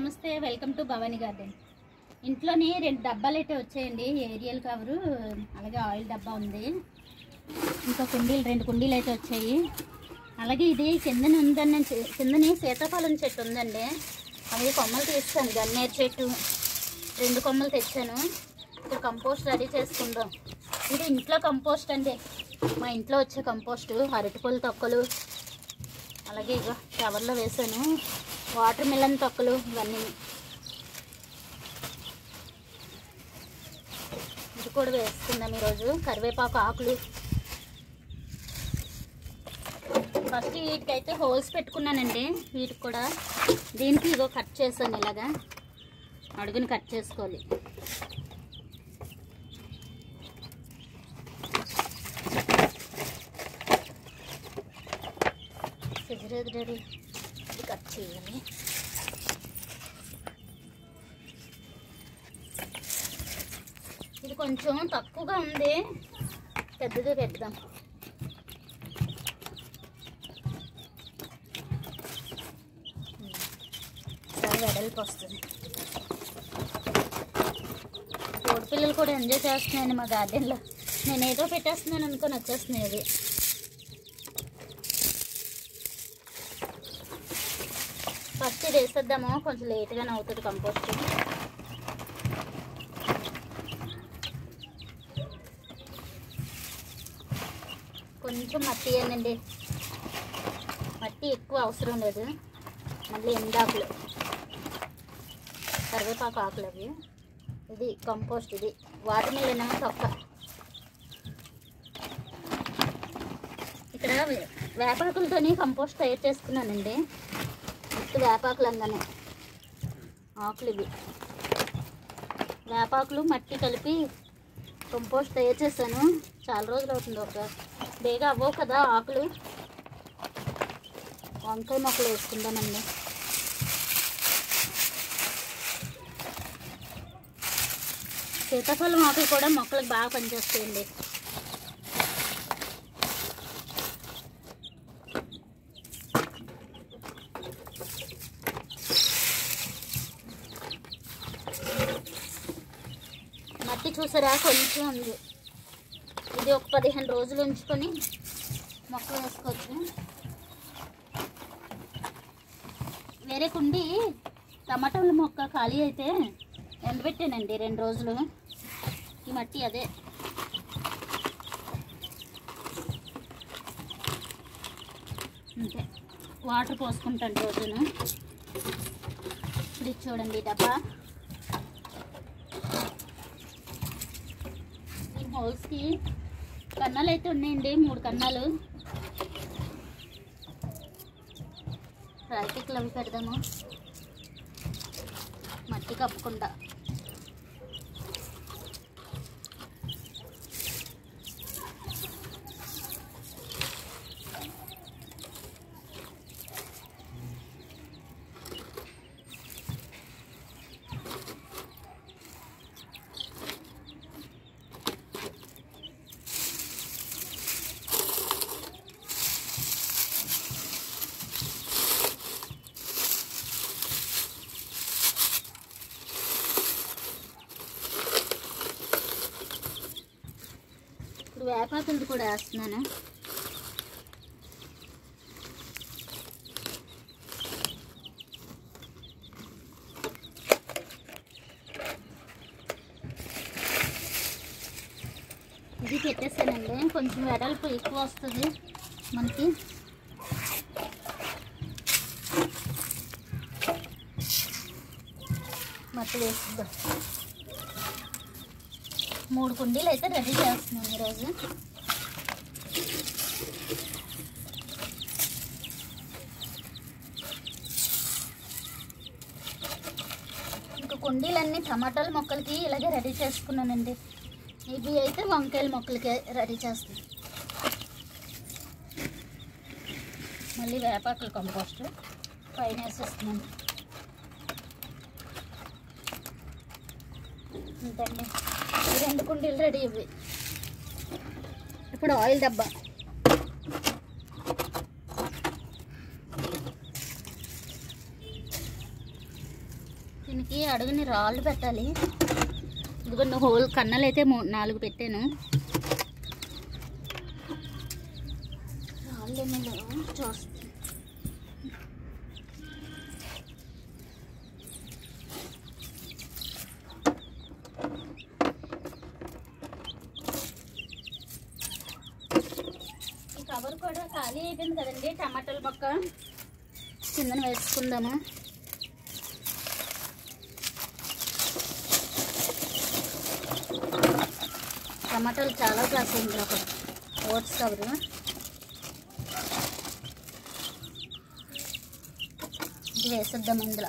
నమస్తే welcome to Bhavani garden ఇంట్లోని రెండు డబ్బాలు అయితే వచ్చాయండి ఏరియల్ కవరు అలాగే ఆయిల్ డబ్బా ఉంది ఇంకా కుండీలు రెండు కుండీలు అయితే వచ్చాయి అలాగే ఇది కిందన ఉందని కిందని సీతాఫలం చెట్టు ఉందండి అవి కొమ్మలు తీస్తాను గన్నేరు చెట్టు రెండు కొమ్మలు తెచ్చాను ఇక్కడ కంపోస్ట్ రెడీ చేసుకుందాం ఇది ఇంట్లో కంపోస్ట్ అండి మా ఇంట్లో వచ్చే కంపోస్ట్ అరటిపళ్ళు తొక్కలు అలాగే ఇగో కవర్లో వేసాను వాటర్ మిలన్ తొక్కలు ఇవన్నీ ఇది కూడా వేసుకుందాం ఈరోజు కరివేపాకు ఆకులు ఫస్ట్ వీటికైతే హోల్స్ పెట్టుకున్నానండి వీటికి కూడా దీనికి ఇగో కట్ చేశాను ఇలాగా అడుగుని కట్ చేసుకోవాలి రెడీ ఇది కట్ చేయాలి ఇది కొంచెం తక్కువగా ఉంది పెద్దది పెడదాం చాలా వెడల్పు వస్తుంది కోడి పిల్లలు కూడా ఎంజాయ్ చేస్తున్నాయండి మా గార్డెన్లో నేను ఏదో పెట్టేస్తున్నాను అనుకొని వచ్చేస్తున్నాయి అది ఫస్ట్ ఇది వేసేద్దాము కొంచెం లేట్గానే అవుతుంది కంపోస్ట్ కొంచెం మట్టి వేయండి మట్టి ఎక్కువ అవసరం లేదు మళ్ళీ ఎండాకులు కరివేపాకు ఆకులు అవి ఇది కంపోస్ట్ ఇది వాటి మీద తొక్క ఇక్కడ వే- వేపాకులతోని కంపోస్ట్ తయారు చేసుకున్నానండి ఫస్ట్ వేపాకులు అందాను ఆకులు ఇవి వేపాకులు మట్టి కలిపి కంపోస్ట్ తయారు చేశాను చాలా రోజులు అవుతుంది ఒక బేగా అవ్వవు కదా ఆకులు వంకాయ మొక్కలు వేసుకుందామండి సీతాఫలం ఆకులు కూడా మొక్కలకు బాగా పనిచేస్తాయండి మట్టి చూసారా కొంచెం ఉంది ఇది ఒక పదిహేను రోజులు ఉంచుకొని మొక్కలు వేసుకోవచ్చు వేరే కుండి టమాటాల మొక్క ఖాళీ అయితే ఎండబెట్టానండి రెండు రోజులు ఈ మట్టి అదే అంతే వాటర్ పోసుకుంటాను రోజును ఇప్పుడు ఇది చూడండి ఈ డబ్బా ఈ హోల్స్కి కన్నాలు అయితే ఉన్నాయండి మూడు కన్నాలు ప్లాస్టిక్లు అవి పెడదాము మట్టి కప్పకుండా ఇప్పుడు వేపాకులు కూడా వేస్తున్నాను ఇది పెట్టేసానండి కొంచెం వెడల్పు ఎక్కువ వస్తుంది మనకి మట్టి వేసిద్దాం మూడు కుండీలు అయితే రెడీ చేస్తున్నాను ఈరోజు ఇంకా కుండీలన్నీ టమాటాల మొక్కలకి ఇలాగే రెడీ చేసుకున్నానండి ఇవి అయితే వంకాయల మొక్కలకి రెడీ చేస్తాను మళ్ళీ వేపాకులు కంపోస్ట్ పైన వేసేస్తున్నాను అంతండి ఈ రెండు కుండీలు రెడీ ఇవి ఇప్పుడు ఆయిల్ డబ్బా దీనికి అడుగుని రాళ్ళు పెట్టాలి ఇదిగోండి హోల్ కన్నలు అయితే మూ నాలుగు పెట్టాను రాళ్ళు ఏమీ లేవు చూస్తాను ఈ కవర్ కూడా ఖాళీ అయిపోయింది కదండి టమాటాల మొక్క కిందన వేసుకుందాము టమాటాలు చాలా కాసాయి ఇందులో ఒక ఓట్స్ కవరు ఇది వేసేద్దాం ఇందులో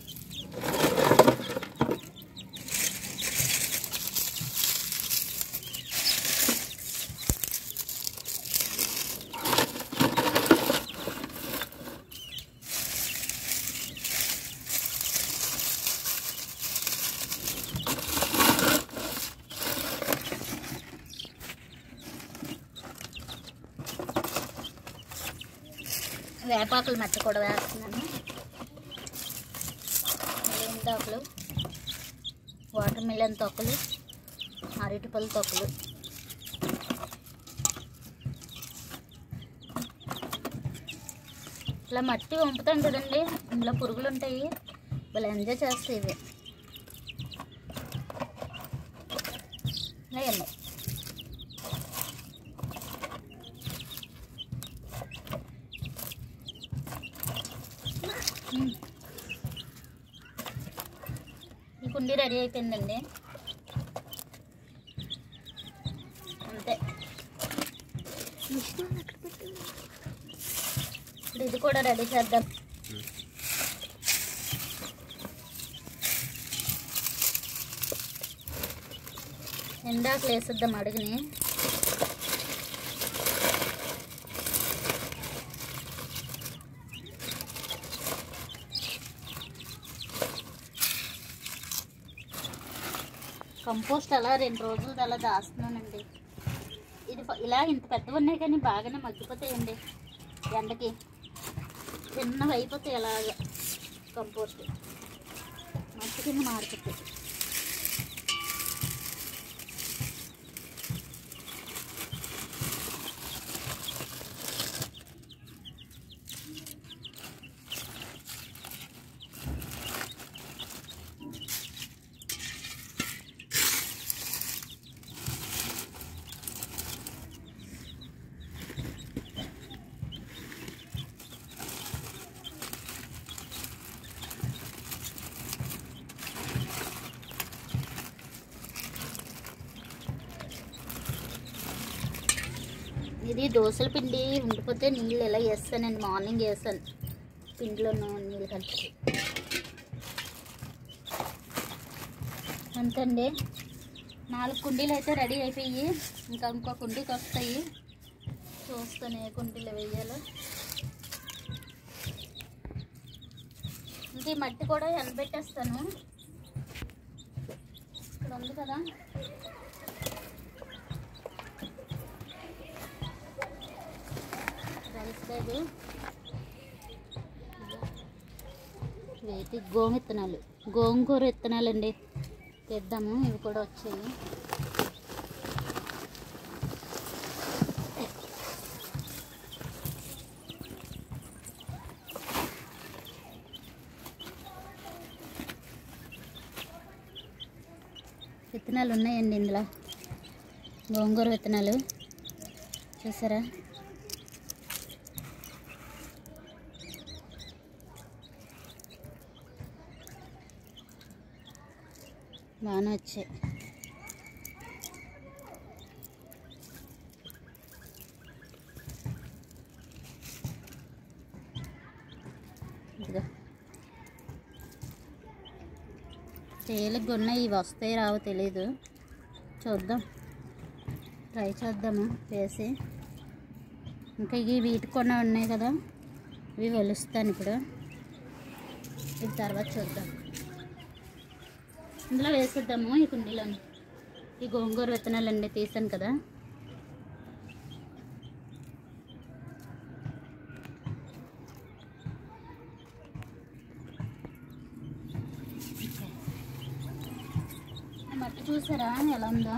వేపాకులు మట్టి కూడా వేస్తున్నాను ఎండాకులు వాటర్ మిలన్ తొక్కలు అరటిపళ్ళు తొక్కలు ఇట్లా మట్టి వంపుతాం కదండి ఇందులో పురుగులు ఉంటాయి వాళ్ళు ఎంజాయ్ చేస్తాయి ఇవి ఇలా వెళ్ళాయి ఉమ్. ఈ కుండీ రెడీ అయిపోయిందండి అంతే ఇప్పుడు ఇది కూడా రెడీ చేద్దాం ఎండాకులు వేసేద్దాం అడుగుని కంపోస్ట్ అలా రెండు రోజులు అలా దాస్తున్నానండి ఇది ఫ- ఇలా ఇంత పెద్దవి ఉన్నాయి కానీ బాగానే మగ్గిపోతాయండి ఎండకి చిన్నవి అయిపోతాయి అలాగా కంపోస్ట్ మట్టి కింద మారిపోతాయి ఇది దోశల పిండి ఉండిపోతే నీళ్ళు ఎలా వేస్తానండి మార్నింగ్ వేస్తాను పిండిలో నీళ్ళు కలిపి అంతండి నాలుగు కుండీలు అయితే రెడీ అయిపోయి ఇంకా ఇంకో కుండీకి వస్తాయి చూస్తాను ఏ కుండీలు వేయాలో ఇంకా ఈ మట్టి కూడా ఎండబెట్టేస్తాను ఇక్కడ ఉంది కదా రైస్ బ్యాగ్ వేటి గోము విత్తనాలు గోంగూర విత్తనాలండి తెద్దాము ఇవి కూడా వచ్చాయి విత్తనాలు ఉన్నాయండి ఇందులో గోంగూర విత్తనాలు చూసారా బాగానే వచ్చాయి ఇదిగో తేలిగ్గా ఉన్నాయి ఇవి వస్తాయి రావో తెలీదు చూద్దాం ట్రై చేద్దాము వేసి ఇంకా ఇవి వీటికి కూడా ఉన్నాయి కదా ఇవి వెలుస్తాను ఇప్పుడు ఇది తర్వాత చూద్దాం ఇందులో వేసేద్దాము ఈ కుండీలోని ఈ గోంగూర విత్తనాలన్నీ తీసాను కదా మట్టి చూసారా ఎలా ఉందో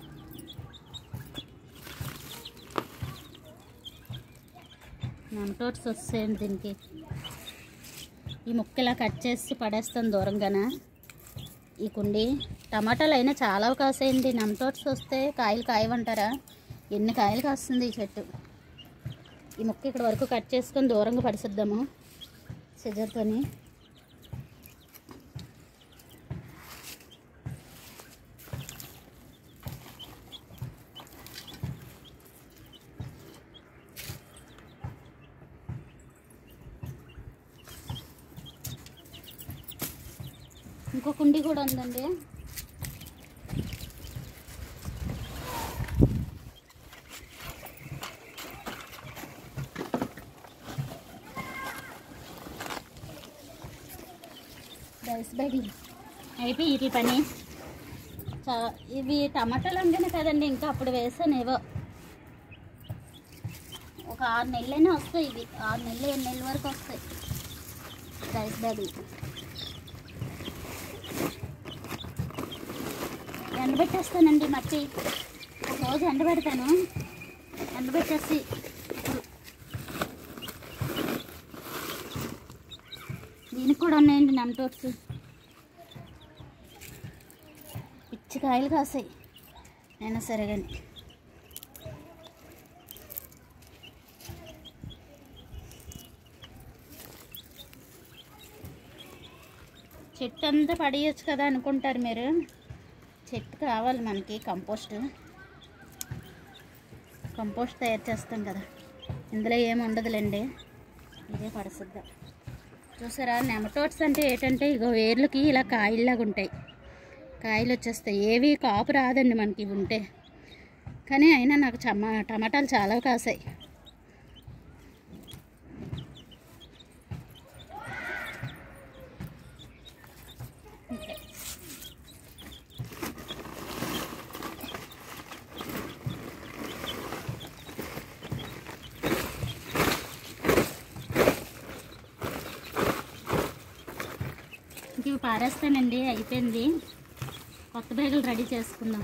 నెమటోడ్స్ వస్తాయండి దీనికి ఈ ముక్క ఇలా కట్ చేసి పడేస్తాను దూరంగాన ఈ కుండి టమాటాలు అయినా చాలా కాసాయండి నెమటోడ్స్ వస్తే కాయలు కాయవంటారా ఎన్ని కాయలు కాస్తుంది ఈ చెట్టు ఈ ముక్క ఇక్కడ వరకు కట్ చేసుకొని దూరంగా పడిసిద్దాము సిజర్తోని ఇంకో కుండి కూడా ఉందండి రైస్ బ్యాగ్ అయిపోయి ఇది పని చా ఇవి టమాటాలు అంటేనే కదండి ఇంకా అప్పుడు వేసాను ఏవో ఒక ఆరు నెలలైనా వస్తాయి ఇవి ఆరు నెలలు ఏడు నెలల వరకు వస్తాయి రైస్ బ్యాగులు ఎండబెట్టేస్తానండి మట్టి ఒక రోజు ఎండబెడతాను ఎండబెట్టేసి ఇప్పుడు దీనికి కూడా ఉన్నాయండి నెమటోట్స్ పిచ్చి కాయలు కాసాయి అయినా సరే కానీ చెట్టు అంతా పడేయచ్చు కదా అనుకుంటారు మీరు చెట్టు కావాలి మనకి కంపోస్ట్ కంపోస్ట్ తయారు చేస్తాం కదా ఇందులో ఏమి ఉండదులేండి ఇదే పడసిద్దాం చూసారా నెమటోట్స్ అంటే ఏంటంటే ఇగో వేర్లకి ఇలా కాయల్లాగా ఉంటాయి కాయలు వచ్చేస్తాయి ఏవి కాపు రాదండి మనకి ఇవి ఉంటే కానీ అయినా నాకు చమ టమాటాలు చాలా కాసాయి ఓకే ఇంక ఇవి పారేస్తానండి అయిపోయింది కొత్త బ్యాగులు రెడీ చేసుకుందాం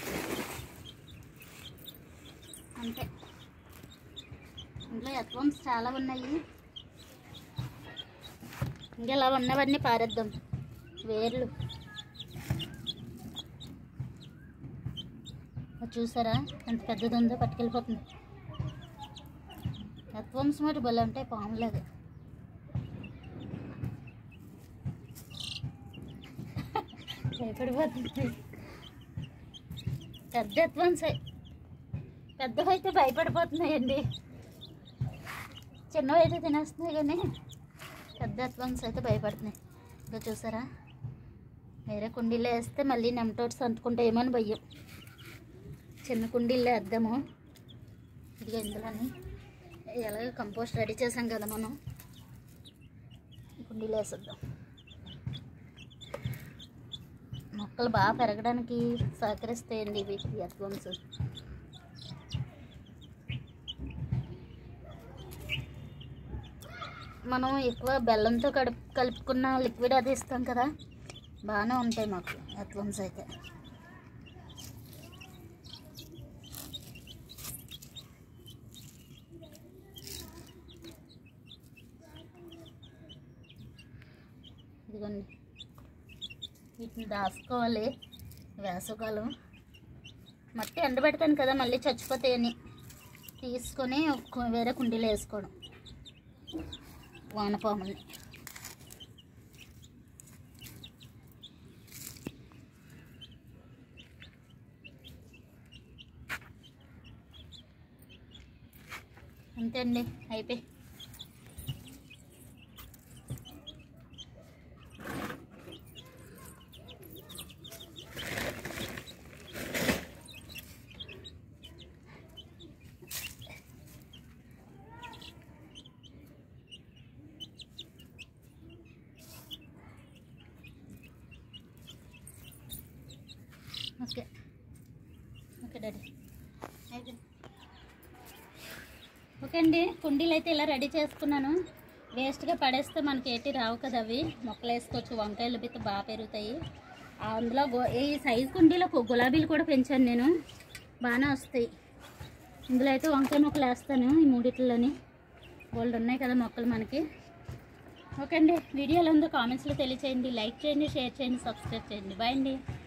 అంతే ఇంట్లో ఎత్వమ్స్ చాలా ఉన్నాయి ఇంకా ఇలా ఉన్నవన్నీ పారేద్దాం వేర్లు అది చూసారా ఎంత పెద్దది ఉందో పట్టుకెళ్ళిపోతుంది ఎత్వమ్స్ మరి భలే ఉంటాయి పాములేదు భయపడిపోతుంది పెద్ద ఎత్వన్స్ పెద్దవైతే భయపడిపోతున్నాయండి చిన్నవైతే తినేస్తున్నాయి కానీ పెద్ద ఎత్వన్స్ అయితే భయపడుతున్నాయి ఇంకా చూసారా వేరే కుండీలో వేస్తే మళ్ళీ నెమటోట్స్ అంటుకుంటాయేమో అని భయం చిన్న కుండీల్లో వేద్దాము ఇదిగో ఇందులోని ఎలాగో కంపోస్ట్ రెడీ చేసాం కదా మనం ఈ కుండీలో వేసేద్దాం మొక్కలు బాగా పెరగడానికి సహకరిస్తాయండి ఇవి ఎత్వమ్స్ మనం ఎక్కువ బెల్లంతో కడుపు కలుపుకున్న లిక్విడ్ అది ఇస్తాం కదా బాగానే ఉంటాయి మాకు ఎత్వమ్స్ అయితే ఇదిగోండి వీటిని దాచుకోవాలి వేసవకాలం మట్టి ఎండబెడతాను కదా మళ్ళీ చచ్చిపోతాయని తీసుకొని ఒక వేరే కుండీలో వేసుకోవడం వానపాముల్ని అంతే అండి అయిపోయి ఓకే ఓకే డాడీ అయితే ఓకే అండి కుండీలు అయితే ఇలా రెడీ చేసుకున్నాను వేస్ట్గా పడేస్తే మనకి ఏటి రావు కదా అవి మొక్కలు వేసుకోవచ్చు వంకాయలు బిత్త బాగా పెరుగుతాయి అందులో గో ఈ సైజు కుండీలో గు- గులాబీలు కూడా పెంచాను నేను బాగానే వస్తాయి ఇందులో అయితే వంకాయ మొక్కలు వేస్తాను ఈ మూడిట్లోని బోల్డ్ ఉన్నాయి కదా మొక్కలు మనకి ఓకే అండి వీడియోలో ఉందో కామెంట్స్లో తెలియచేయండి లైక్ చేయండి షేర్ చేయండి సబ్స్క్రైబ్ చేయండి బాయ్ అండి